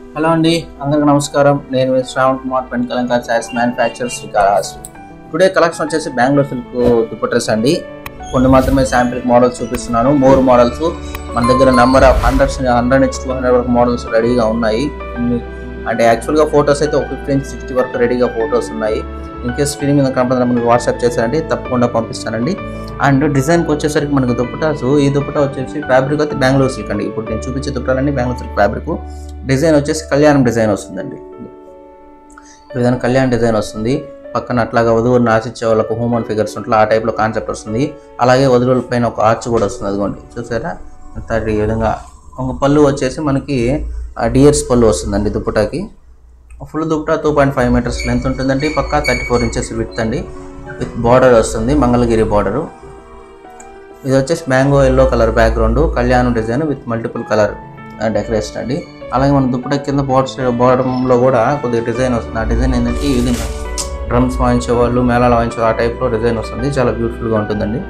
hello అండి అందరికి నమస్కారం నేను మీ Shravan Kumar pen Kalamkar sarees manufacture Srikalahasti today collection వచ్చేసి బెంగళూరు సిల్క్ దుప్పట్రెస్ అండి కొన్ని మాత్రమే శాంపిల్ మోడల్స్ చూపిస్తున్నాను మోర్ మోడల్స్ మన దగ్గర నెంబర్ ఆఫ్ హండ్రెడ్స్ హండ్రెడ్ నుంచి టూ హండ్రెడ్ వరకు మోడల్స్ రెడీగా ఉన్నాయి ఉమ్, అంటే యాక్చువల్గా ఫొటోస్ అయితే ఒక ఫిఫ్టీ నుంచి సిక్స్టీ వరకు రెడీగా ఫొటోస్ ఉన్నాయి ఇన్ కేస్ స్క్రీన్ మీద కంపెనీ మనకి వాట్సాప్ చేశారండి తప్పకుండా పంపిస్తానండి అండ్ డిజైన్కి వచ్చేసరికి మనకు దుప్పటాసు ఈ దుప్పటా వచ్చేసి ఫ్యాబ్రిక్ అయితే బెంగళూరు సిల్క్ అండి ఇప్పుడు నేను చూపించే దుప్పటాలన్నీ బెంగళూరు సిల్క్ ఫ్యాబ్రిక్ డిజైన్ వచ్చేసి కళ్యాణం డిజైన్ వస్తుందండి ఈ విధంగా కళ్యాణ్ డిజైన్ వస్తుంది పక్కన అట్లాగా వధువుని ఆశించే వాళ్ళకు హ్యూమన్ ఫిగర్స్ ఉంటాయి ఆ టైప్లో కాన్సెప్ట్ వస్తుంది అలాగే వధువుల పైన ఒక ఆర్చ్ కూడా వస్తుంది అదిగోండి చూసారా అంత ఈ విధంగా ఒక పళ్ళు వచ్చేసి మనకి డియర్స్ పళ్ళు వస్తుందండి దుప్పటాకి full dupatta two point five metres length ఉంటుందండి పక్కా థర్టీ ఫోర్ ఇంచెస్ విత్ అండి విత్ బార్డర్ వస్తుంది మంగళగిరి బార్డరు ఇది వచ్చేసి మ్యాంగో ఎల్లో కలర్ బ్యాక్గ్రౌండ్ కళ్యాణం design with multiple colour decoration అండి అలాగే మన దుప్పట కింద బార్డర్ బార్డర్లో కూడా కొద్దిగా డిజైన్ వస్తుంది ఆ డిజైన్ ఏంటంటే ఈ విధంగా డ్రమ్స్ వాయించే వాళ్ళు మేళాలు వాయించే ఆ టైప్లో డిజైన్ వస్తుంది చాలా బ్యూటిఫుల్గా ఉంటుందండి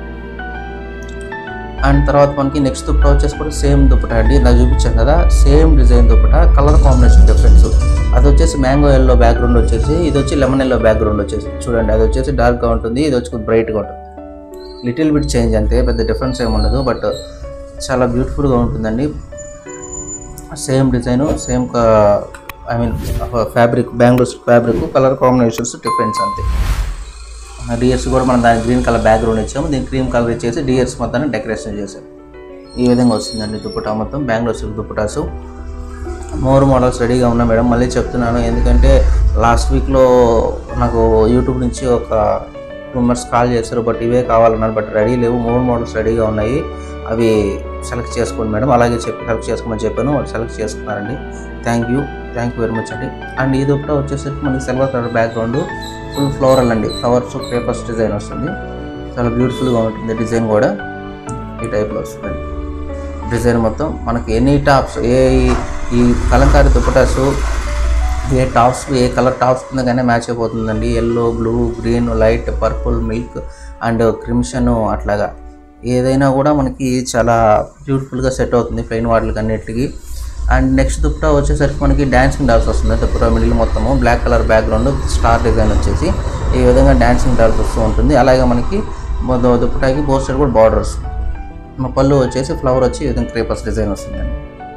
అండ్ తర్వాత మనకి నెక్స్ట్ దుప్పట వచ్చేసి కూడా సేమ్ దుప్పట అండి నాకు చూపించాను కదా same design dupatta colour combination difference అది వచ్చేసి మ్యాంగో ఎల్లో బ్యాక్గ్రౌండ్ వచ్చేసి ఇది వచ్చి లెమన్ ఎల్లో బ్యాక్గ్రౌండ్ వచ్చేసి చూడండి అది వచ్చేసి డార్క్గా ఉంటుంది ఇది వచ్చి బ్రైట్గా ఉంటుంది లిటిల్ బిట్ చేంజ్ అంతే పెద్ద డిఫరెన్స్ ఏమి ఉండదు బట్ చాలా బ్యూటిఫుల్గా ఉంటుందండి same design same I mean fabric bangles fabric colour combinations difference అంతే డియర్స్ కూడా మనం దాని గ్రీన్ కలర్ బ్యాక్గ్రౌండ్ ఇచ్చాము దీని క్రీమ్ కలర్ ఇచ్చేసి డియర్స్ మొత్తాన్ని డెకరేషన్ చేసాం ఈ విధంగా వస్తుందండి దుప్పటా మొత్తం Bengaluru silk dupattas more models రెడీగా ఉన్నా మేడం మళ్ళీ చెప్తున్నాను ఎందుకంటే లాస్ట్ వీక్లో నాకు యూట్యూబ్ నుంచి ఒక మెంబర్స్ కాల్ చేశారు బట్ ఇవే కావాలన్నారు బట్ రెడీ లేవు మోర్ మోడల్స్ రెడీగా ఉన్నాయి అవి సెలెక్ట్ చేసుకోండి మేడం అలాగే చెప్పి సెలెక్ట్ చేసుకోమని చెప్పాను వాళ్ళు సెలెక్ట్ చేసుకున్నారండి thank you thank you very much అండి అండ్ ఇది ఒకటి వచ్చేసరికి మనకి silver colour background full floral అండి ఫ్లవర్స్ పేపర్స్ డిజైన్ వస్తుంది చాలా బ్యూటిఫుల్గా ఉంటుంది డిజైన్ కూడా ఈ టైప్లో వస్తుందండి డిజైన్ మొత్తం మనకి ఎనీ టాప్స్ ఏ ఈ- ఈ కలంకారీ దుప్పటాసు ఏ టాప్స్ ఏ కలర్ టాప్స్ కింద కానీ మ్యాచ్ అయిపోతుందండి yellow blue green light purple milk and crimson అట్లాగా ఏదైనా కూడా మనకి చాలా బ్యూటిఫుల్గా సెట్ అవుతుంది ప్లెయిన్ వాటికి అన్నిటికి అండ్ నెక్స్ట్ దుప్పటా వచ్చేసరికి మనకి డాన్సింగ్ డాల్స్ వస్తుంది దుప్పటా మిడిల్ మొత్తము black colour background star design వచ్చేసి ఈ విధంగా డాన్సింగ్ డాల్స్ వస్తూ ఉంటుంది అలాగే మనకి మొద- దుప్పటాకి బోర్ సైడ్ కూడా బార్డర్ వస్తుంది మా పళ్ళు వచ్చేసి ఫ్లవర్ వచ్చి ఈ విధంగా క్రేపర్స్ డిజైన్ వస్తుందండి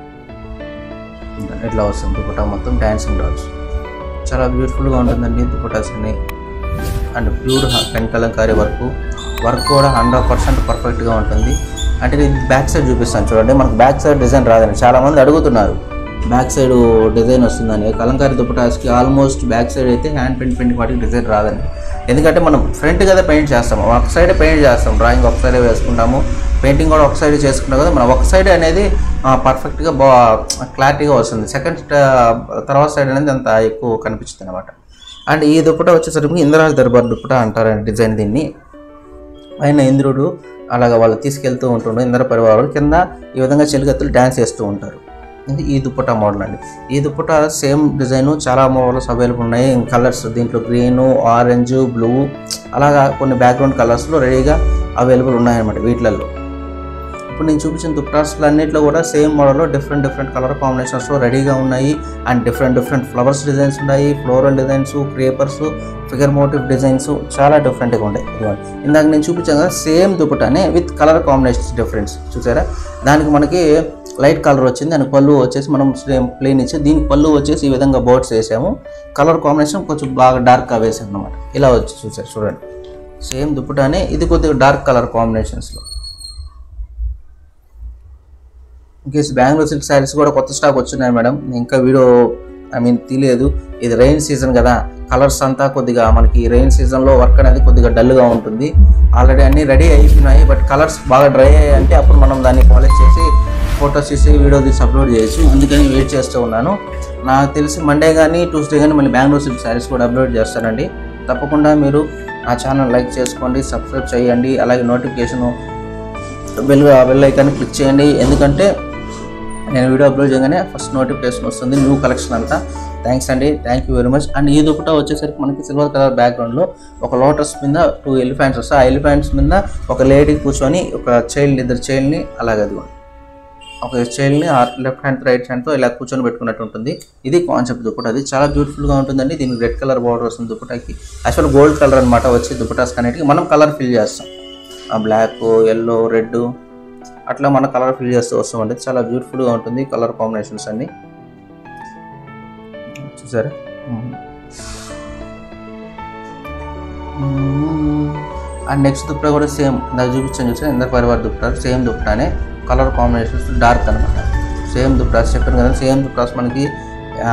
ఇట్లా వస్తుంది దుపట్టా మొత్తం డాన్సింగ్ డాల్స్ చాలా బ్యూటిఫుల్గా ఉంటుందండి దుపటాస్ అన్ని and pure pen kalamkari work work కూడా హండ్రెడ్ పర్సెంట్ పర్ఫెక్ట్గా ఉంటుంది అంటే ఇది బ్యాక్ సైడ్ చూపిస్తాను చూడండి మనకు బ్యాక్ సైడ్ డిజైన్ రాదని చాలామంది అడుగుతున్నారు బ్యాక్ సైడ్ డిజైన్ వస్తుందని కలంకారీ దుపటాస్కి ఆల్మోస్ట్ బ్యాక్ సైడ్ అయితే హ్యాండ్ పెయింట్ పెయింట్ వాటికి డిజైన్ రాదని ఎందుకంటే మనం ఫ్రంట్ కదా పెయింట్ చేస్తాము ఒక సైడ్ పెయింట్ చేస్తాం డ్రాయింగ్ ఒక సైడే వేసుకుంటాము పెయింటింగ్ కూడా ఒక సైడ్ చేసుకుంటాం కదా మనం ఒక సైడ్ అనేది పర్ఫెక్ట్గా బా క్లారిటీగా వస్తుంది సెకండ్ తర్వాత సైడ్ అనేది అంత ఎక్కువ కనిపిస్తుంది అనమాట అండ్ ఈ దుప్పట వచ్చేసరికి ఇంద్రరాజ్ దర్బార్ దుప్పట అంటారండి డిజైన్ దీన్ని పైన ఇంద్రుడు అలాగ వాళ్ళు తీసుకెళ్తూ ఉంటుండే ఇంద్ర పరివారాలు కింద ఈ విధంగా చెలికత్తులు డ్యాన్స్ చేస్తూ ఉంటారు ఇది ఈ దుప్పట మోడల్ అండి ఈ దుప్పట సేమ్ డిజైన్ చాలా మోడల్స్ అవైలబుల్ ఉన్నాయి కలర్స్ దీంట్లో గ్రీన్ ఆరెంజ్ బ్లూ అలాగా కొన్ని బ్యాక్గ్రౌండ్ కలర్స్లో రెడీగా అవైలబుల్ ఉన్నాయన్నమాట వీటిలలో ఇప్పుడు నేను చూపించిన దుప్పటాస్లు అన్నింటిలో కూడా సేమ్ మోడల్లో డిఫరెంట్ డిఫరెంట్ కలర్ కాంబినేషన్స్లో రెడీగా ఉన్నాయి and different different flowers designs ఉన్నాయి floral designs creepers figure motif designs చాలా డిఫరెంట్గా ఉంటాయి ఇదిగోండి ఇందాక నేను చూపించాను కదా సేమ్ దుప్పటానే విత్ కలర్ కాంబినేషన్స్ డిఫరెన్స్ చూసారా దానికి మనకి లైట్ కలర్ వచ్చింది దానికి పళ్ళు వచ్చేసి మనం సేమ్ ప్లెయిన్ ఇచ్చి దీనికి పళ్ళు వచ్చేసి ఈ విధంగా బోర్డ్స్ వేసాము కలర్ కాంబినేషన్ కొంచెం బాగా డార్క్గా వేసాం అనమాట ఇలా వచ్చి చూసారు చూడండి సేమ్ దుప్పటానే ఇది కొద్దిగా డార్క్ కలర్ కాంబినేషన్స్లో ఇంకేస్ బెంగళూరు సిల్క్ శారీస్ కూడా కొత్త స్టాక్ వచ్చినాయి మేడం ఇంకా వీడియో ఐ మీన్ తీయలేదు ఇది రెయిన్ సీజన్ కదా కలర్స్ అంతా కొద్దిగా మనకి రెయిన్ సీజన్లో వర్క్ అనేది కొద్దిగా డల్గా ఉంటుంది ఆల్రెడీ అన్నీ రెడీ అయిపోయినాయి బట్ కలర్స్ బాగా డ్రై అయ్యాయి అంటే అప్పుడు మనం దాన్ని పాలిష్ చేసి ఫొటోస్ తీసి వీడియో తీసి అప్లోడ్ చేయొచ్చు అందుకని వెయిట్ చేస్తూ ఉన్నాను నాకు తెలిసి మండే కానీ ట్యూస్డే కానీ మళ్ళీ బెంగళూరు సిల్క్ శారీస్ కూడా అప్లోడ్ చేస్తానండి తప్పకుండా మీరు నా ఛానల్ లైక్ చేసుకోండి సబ్స్క్రైబ్ చేయండి అలాగే notification bell bell icon click చేయండి ఎందుకంటే నేను వీడియో అప్లోడ్ చేయగానే ఫస్ట్ నోటిఫికేషన్ వస్తుంది న్యూ కలెక్షన్ అంతా థ్యాంక్స్ అండి thank you very much and ఈ దుపట్టా వచ్చేసరికి మనకి సిల్వర్ కలర్ బ్యాక్గ్రౌండ్లో ఒక లోటస్ మీద టూ ఎలిఫెంట్స్ వస్తాయి ఆ ఎలిఫెంట్స్ మీద ఒక లేడీ కూర్చొని ఒక చైల్డ్ ఇద్దరు చైల్డ్ని అలాగే అదిగోండి ఒక చైల్డ్ని లెఫ్ట్ హ్యాండ్ రైట్ హ్యాండ్తో ఇలా కూర్చొని పెట్టుకున్నట్టు ఉంటుంది ఇది కాన్సెప్ట్ దుప్పట అది చాలా బ్యూటిఫుల్గా ఉంటుందండి దీనికి రెడ్ కలర్ బార్డర్ వస్తుంది దుప్పటాకి యాక్చువల్ గోల్డ్ కలర్ అనమాట వచ్చి దుప్పటాస్ అనేటివి మనం కలర్ ఫిల్ చేస్తాం ఆ బ్లాక్ ఎల్లో రెడ్ అట్లా మన కలర్ ఫిల్ చేస్తూ వస్తామండి చాలా బ్యూటిఫుల్గా ఉంటుంది కలర్ కాంబినేషన్స్ అన్ని చూసారా అండ్ నెక్స్ట్ దుప్పట కూడా సేమ్ నాకు చూపించాను చూసాను ఇందరు పరివార్ దుప్పట సేమ్ దుప్పటానే కలర్ కాంబినేషన్స్ డార్క్ అనమాట సేమ్ దుప్పటాస్ చెప్పాను కదా సేమ్ దుప్పటాస్ మనకి ఆ,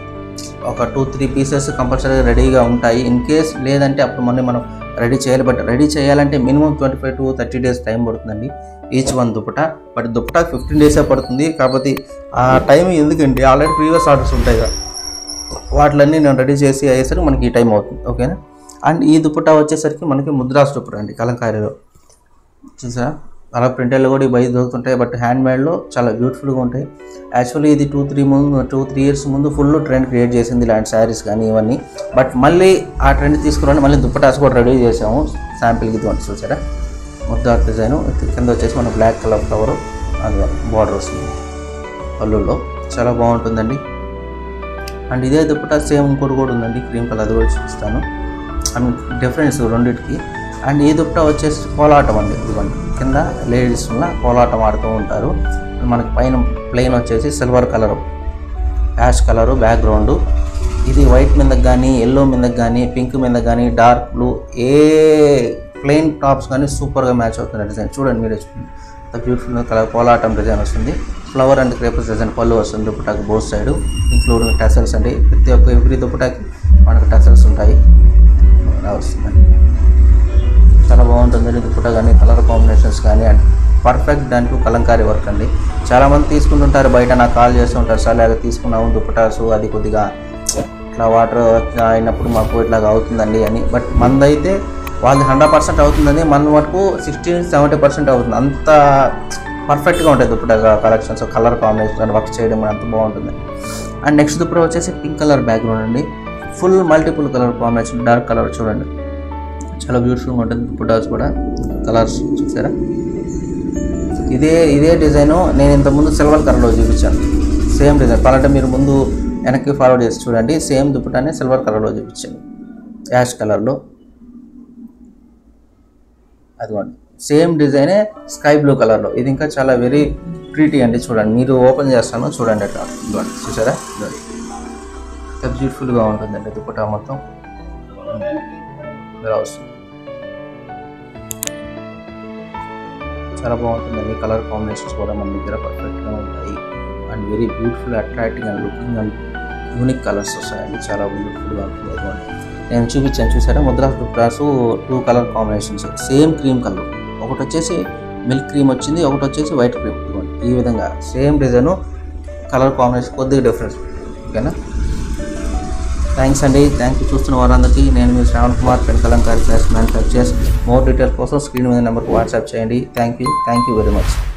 ఒక టూ త్రీ పీసెస్ కంపల్సరీగా రెడీగా ఉంటాయి ఇన్ కేస్ లేదంటే అప్పుడు మళ్ళీ మనం రెడీ చేయాలి బట్ రెడీ చేయాలంటే minimum twenty five to thirty days time పడుతుందండి each one dupatta but dupatta fifteen డేసే పడుతుంది కాకపోతే ఆ టైం ఎందుకంటే ఆల్రెడీ ప్రీవియస్ ఆర్డర్స్ ఉంటాయి కదా వాటిలన్నీ నేను రెడీ చేసి అయ్యేసరికి మనకి ఈ టైం అవుతుంది ఓకేనా అండ్ ఈ దుప్పటా వచ్చేసరికి మనకి ముద్రాస్ దుప్పట అండి కలంకారీలో చూసా అలా ప్రింటర్లు కూడా ఈ బయట దొరుకుతుంటాయి బట్ హ్యాండ్ మేడ్లో చాలా బ్యూటిఫుల్గా ఉంటాయి యాక్చువల్లీ ఇది టూ త్రీ ముందు టూ త్రీ ఇయర్స్ ముందు ఫుల్ ట్రెండ్ క్రియేట్ చేసింది ఇలాంటి శారీస్ కానీ ఇవన్నీ బట్ మళ్ళీ ఆ ట్రెండ్ తీసుకురండి మళ్ళీ దుప్పటాస్ కూడా రెడీ చేసాము శాంపిల్కి ఇదిగోండి చూసారా ముద్ద డిజైన్ కింద వచ్చేసి మన బ్లాక్ కలర్ ఫ్లవర్ అది బార్డర్ వస్తుంది పళ్ళుల్లో చాలా బాగుంటుందండి అండ్ ఇదే దుప్పటా సేమ్ ఇంకోటి కూడా ఉందండి క్రీమ్ కలర్ అది కూడా చూపిస్తాను అండ్ డిఫరెన్స్ రెండింటికి అండ్ ఈ దుప్పటా వచ్చేసి కోలాటం అండి ఇదిగోండి కింద లేడీస్ ఉన్న కోలాటం ఆడుతూ ఉంటారు మనకి పైన ప్లెయిన్ వచ్చేసి silver colour ash colour background ఇది వైట్ మీదకి కానీ ఎల్లో మీదకి కానీ పింక్ మీద కానీ డార్క్ బ్లూ ఏ ప్లెయిన్ టాప్స్ కానీ సూపర్గా మ్యాచ్ అవుతుంది డిజైన్ చూడండి మీరే చూడండి బ్యూటిఫుల్ కలర్ కోలాటం డిజైన్ వస్తుంది ఫ్లవర్ అండ్ క్రేపర్స్ డిజైన్ పళ్ళు వస్తుంది దుప్పటాకి బోత్ సైడ్ ఇంక్లూడింగ్ టెసల్స్ అండి ప్రతి ఒక్క ఎవ్రీ దుప్పటాకి మనకు టెసల్స్ ఉంటాయి అలా వస్తుందండి చాలా బాగుంటుంది దుప్పట కానీ కలర్ కాంబినేషన్స్ కానీ అండ్ పర్ఫెక్ట్ దాంట్లో కలంకారీ వర్క్ అండి చాలామంది తీసుకుంటుంటారు బయట నాకు కాల్ చేస్తుంటారు సార్ లేదా తీసుకున్నాము దుప్పటాసు అది కొద్దిగా ఇట్లా వాటర్ అయినప్పుడు మాకు ఇట్లాగా అవుతుందండి అని బట్ మందైతే వాళ్ళది హండ్రెడ్ పర్సెంట్ అవుతుందని మన మటుకు సిక్స్టీ సెవెంటీ పర్సెంట్ అవుతుంది అంత పర్ఫెక్ట్గా ఉంటాయి dupatta collections colour combination work చేయడం అంత బాగుంటుంది అండ్ నెక్స్ట్ దుప్పట వచ్చేసి పింక్ కలర్ బ్యాక్గ్రౌండ్ అండి full multiple colour combination dark colour చూడండి చాలా బ్యూటిఫుల్గా ఉంటుంది దుప్పటాస్ కూడా కలర్స్ చూసారా ఇదే ఇదే డిజైన్ నేను ఇంతకుముందు సిల్వర్ కలర్లో చూపించాను సేమ్ డిజైన్ కావాలంటే మీరు ముందు వెనక్కి ఫార్వర్డ్ చేసి చూడండి సేమ్ దుప్పటానే సిల్వర్ కలర్లో చూపించాను యాష్ కలర్లో అదిగోండి సేమ్ డిజైనే స్కై బ్లూ కలర్లో ఇది ఇంకా చాలా వెరీ ప్రీటీ అండి చూడండి మీరు ఓపెన్ చేస్తాను చూడండి అట్లా ఇదిగోండి చూసారా ఇదిగోండి ఎంత బ్యూటిఫుల్గా ఉంటుందండి దుప్పటా మొత్తం ఇలా వస్తుంది చాలా బాగుంటుందండి కలర్ కాంబినేషన్స్ కూడా మన దగ్గర పర్ఫెక్ట్గా ఉంటాయి and very beautiful attracting and looking and unique colours వస్తాయండి చాలా బ్యూటిఫుల్గా ఉంటుంది అదిగోండి నేను చూపించాను చూసారా Mudra dupattas two colour combinations same cream colour ఒకటి వచ్చేసి మిల్క్ క్రీమ్ వచ్చింది ఒకటి వచ్చేసి వైట్ క్రీమ్ ఇదిగోండి ఈ విధంగా సేమ్ డిజైన్ కలర్ కాంబినేషన్ కొద్దిగా డిఫరెన్స్ ఓకేనా థ్యాంక్స్ అండి థ్యాంక్ యూ చూస్తున్న వారందరికీ నేను మీ Shravan Kumar pen kalamkari class manufacturers more details కోసం స్క్రీన్ మీద నెంబర్కి వాట్సాప్ చేయండి thank you thank you very much